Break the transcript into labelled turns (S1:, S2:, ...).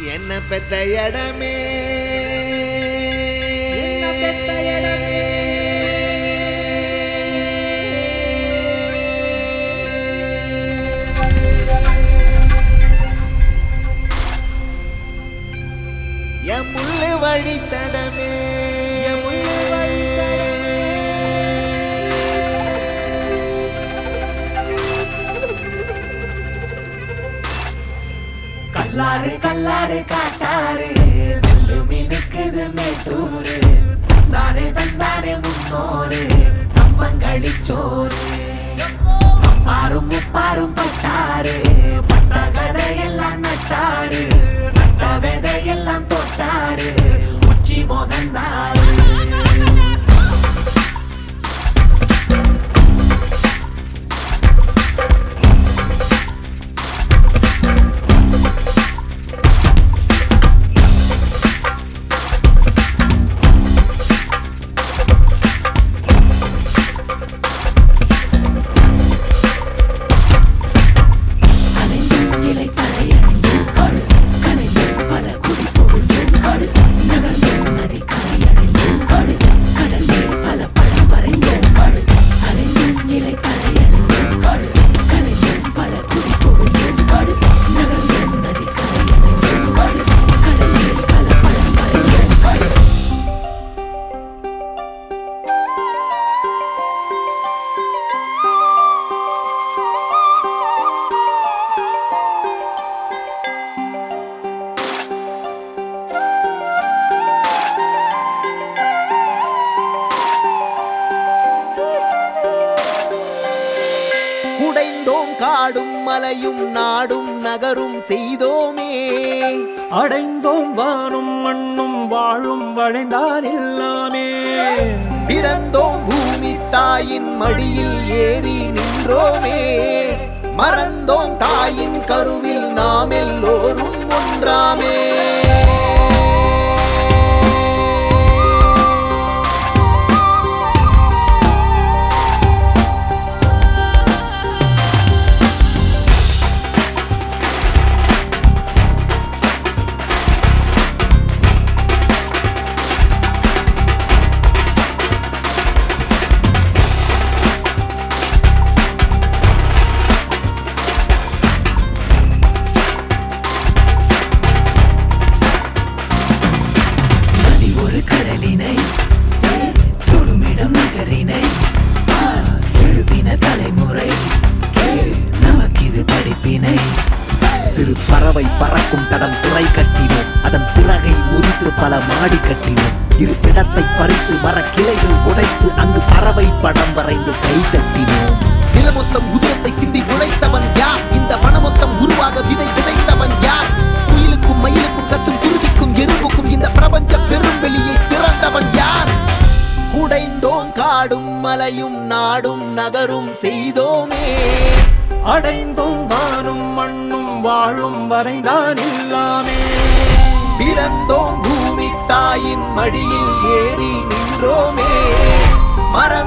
S1: என்ன பெத்த இடமே
S2: என்ன பெத்த இடமே.
S1: என் முள்ளு வழித்தடமே
S2: என் முள்ளு வழித்தடமே.
S3: கல்லாறு கல்லாறு காட்டாறு நெல்லு மினுக்குது மேட்டூரு தந்தானே தந்தானே முன்னோரு கம்பங்களிச்சோறு அப்பாரும் முப்பாரும் பட்டாரு பட்ட கதையெல்லாம் நட்டாரு நட்ட விதையெல்லாம் தொட்டாரு உச்சி மோகந்தாரு அலைந்தும் இலை தழையடைந்தும் கழு கலைந்தும் பல குடி புகுந்தும் கழு நகர்ந்தும் நதி கரையடைந்தும் கழு கடல் மேல் பல படம் வரைந்தும் கழு அலைந்தும் இலை தழையடைந்தும் கழு கலைந்தும் பல குடி புகுந்தும் கழு நகர்ந்தும் நதி கரையடைந்தும் கழு கடல் மேல் பல படம் வரைந்தும் கழு
S1: குடைந்தோம் காடும் மலையும் நாடும் நகரும் செய்தோமே
S2: அடைந்தோம் வானும் மண்ணும் வாழும் வளைந்தான் எல்லாமே
S1: பிறந்தோம் பூமி தாயின் மடியில் ஏறி நின்றோமே மறந்தோம் தாயின் கருவில் நாம் எல்லோரும் ஒன்றாமே
S3: நதி ஒரு கடலினை சேர் தொடுமிடம் நகரினை ஆர் எழுப்பின தலைமுறை கேள் நமக்கிது படிப்பினை
S4: சிறு பறவை பறக்கும் தடம் துறை கட்டினோம் அதன் சிறகை முறித்து பல மாடி கட்டினோம் இருப்பிடத்தை பறித்து மரக்கிளைகள் உடைத்து அங்கு பறவை படம் வரைந்து கை தட்டினோம் நிலமொத்தம் உதிரத்தை சிந்தி உழைத்தவன் யார் இந்த வனமொத்தம் உருவாக விதை விதைத்தவன் யார் குயிலுக்கும் மயிலுக்கும் கத்தும் குருவிக்கும் எறும்புக்கும் இந்த பிரபஞ்ச பெரும்பெளியை திறந்தவன் யார்
S1: குடைந்தோம் காடும் மலையும் நாடும் நகரும் செய்தோமே
S2: அடைந்தோம் வானும் மண்ணும் வாழும் வரைந்தான் எல்லாமே
S1: பிறந்தோம் பூமி தாயின் மடியில் ஏறி நின்றோமே மறந்தோம்